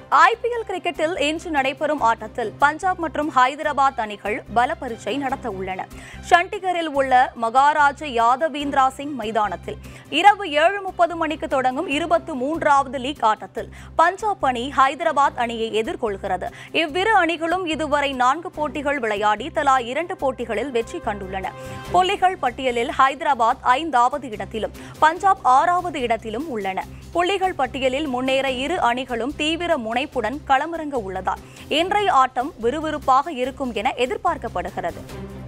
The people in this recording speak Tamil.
ஐபிஎல் கிரிக்கெட்டில் இன்று நடைபெறும் ஆட்டத்தில் பஞ்சாப் மற்றும் ஹைதராபாத் அணிகள் பல பரீட்சை நடத்த உள்ளன சண்டிகரில் உள்ள மகாராஜா யாதவீந்திரா சிங் மைதானத்தில் இரவு ஏழு முப்பது மணிக்கு தொடங்கும் இருபத்து மூன்றாவது லீக் ஆட்டத்தில் பஞ்சாப் அணி ஹைதராபாத் அணியை எதிர்கொள்கிறது இவ்விரு அணிகளும் இதுவரை நான்கு போட்டிகள் விளையாடி தலா இரண்டு போட்டிகளில் வெற்றி கண்டுள்ளன புள்ளிகள் பட்டியலில் ஹைதராபாத் ஐந்தாவது இடத்திலும் பஞ்சாப் ஆறாவது இடத்திலும் உள்ளன புள்ளிகள் பட்டியலில் முன்னேற இரு அணிகளும் தீவிர முனைப்புடன் களமிறங்க உள்ளதால் இன்றைய ஆட்டம் விறுவிறுப்பாக இருக்கும் என எதிர்பார்க்கப்படுகிறது